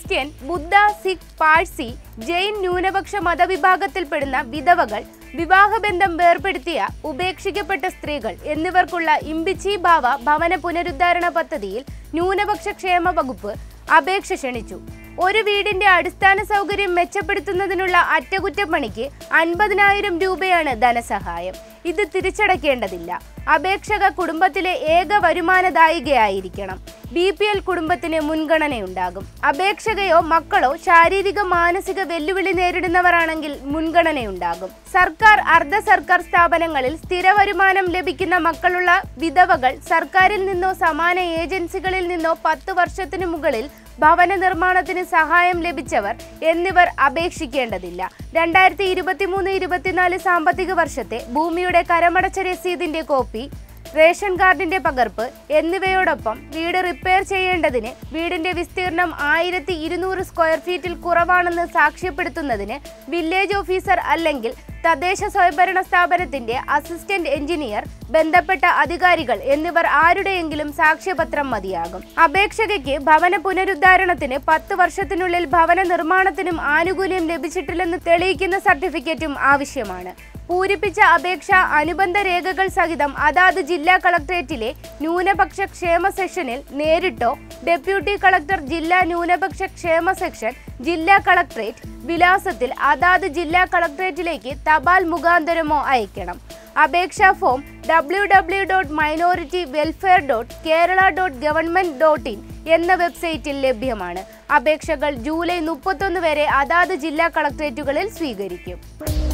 Christian ബുദ്ധ സിഖ് പാഴ്സി ജെയിൻ ന്യൂനപക്ഷ മതവിഭാഗത്തിൽപ്പെടുന്ന വിധവകൾ വിവാഹബന്ധം വേർപെടുത്തിയ ഉപേക്ഷിക്കപ്പെട്ട സ്ത്രീകൾ എന്നിവർക്കുള്ള ഇമ്പിച്ചി ഭാവ ഭവന പുനരുദ്ധാരണ പദ്ധതിയിൽ ന്യൂനപക്ഷ ക്ഷേമ വകുപ്പ് അപേക്ഷ ക്ഷണിച്ചു ഒരു വീടിന്റെ അടിസ്ഥാന സൗകര്യം മെച്ചപ്പെടുത്തുന്നതിനുള്ള അറ്റകുറ്റപ്പണിക്ക് അൻപതിനായിരം രൂപയാണ് ധനസഹായം ഇത് തിരിച്ചടയ്ക്കേണ്ടതില്ല അപേക്ഷക കുടുംബത്തിലെ ഏക വരുമാനദായികയായിരിക്കണം ബി പി എൽ കുടുംബത്തിന് മുൻഗണനയുണ്ടാകും അപേക്ഷകയോ മക്കളോ ശാരീരിക മാനസിക വെല്ലുവിളി നേരിടുന്നവരാണെങ്കിൽ മുൻഗണനയുണ്ടാകും സർക്കാർ അർദ്ധ സർക്കാർ സ്ഥാപനങ്ങളിൽ സ്ഥിര വരുമാനം ലഭിക്കുന്ന മക്കളുള്ള വിധവകൾ സർക്കാരിൽ നിന്നോ സമാന ഏജൻസികളിൽ നിന്നോ പത്ത് വർഷത്തിനു മുകളിൽ ഭവന നിർമ്മാണത്തിന് സഹായം ലഭിച്ചവർ എന്നിവർ അപേക്ഷിക്കേണ്ടതില്ല രണ്ടായിരത്തി ഇരുപത്തിമൂന്ന് ഇരുപത്തിനാല് സാമ്പത്തിക വർഷത്തെ ഭൂമിയുടെ കരമടച്ച രസീതിന്റെ കോപ്പി റേഷൻ കാർഡിന്റെ പകർപ്പ് എന്നിവയോടൊപ്പം വീട് റിപ്പയർ ചെയ്യേണ്ടതിന് വീടിന്റെ വിസ്തീർണം ആയിരത്തി ഇരുന്നൂറ് സ്ക്വയർ ഫീറ്റിൽ കുറവാണെന്ന് സാക്ഷ്യപ്പെടുത്തുന്നതിന് വില്ലേജ് ഓഫീസർ അല്ലെങ്കിൽ തദ്ദേശ സ്വയംഭരണ സ്ഥാപനത്തിന്റെ അസിസ്റ്റന്റ് എഞ്ചിനീയർ ബന്ധപ്പെട്ട അധികാരികൾ എന്നിവർ ആരുടെയെങ്കിലും സാക്ഷ്യപത്രം മതിയാകും അപേക്ഷകയ്ക്ക് ഭവന പുനരുദ്ധാരണത്തിന് പത്ത് വർഷത്തിനുള്ളിൽ ഭവന നിർമ്മാണത്തിനും ആനുകൂല്യം ലഭിച്ചിട്ടില്ലെന്ന് തെളിയിക്കുന്ന സർട്ടിഫിക്കറ്റും ആവശ്യമാണ് പൂരിപ്പിച്ച അപേക്ഷ അനുബന്ധ രേഖകൾ സഹിതം അതാത് ജില്ലാ കളക്ടറേറ്റിലെ ന്യൂനപക്ഷ ക്ഷേമ സെക്ഷനിൽ നേരിട്ടോ ഡെപ്യൂട്ടി കളക്ടർ ജില്ലാ ന്യൂനപക്ഷ ക്ഷേമ സെക്ഷൻ ജില്ലാ കളക്ടറേറ്റ് വിലാസത്തിൽ അതാത് ജില്ലാ കളക്ടറേറ്റിലേക്ക് തപാൽ മുഖാന്തരമോ അയക്കണം അപേക്ഷാ form W W dot minority welfare dot Kerala dot government dot in എന്ന വെബ്സൈറ്റിൽ ലഭ്യമാണ് അപേക്ഷകൾ ജൂലൈ മുപ്പത്തൊന്ന് വരെ അതാത് ജില്ലാ കളക്ടറേറ്റുകളിൽ സ്വീകരിക്കും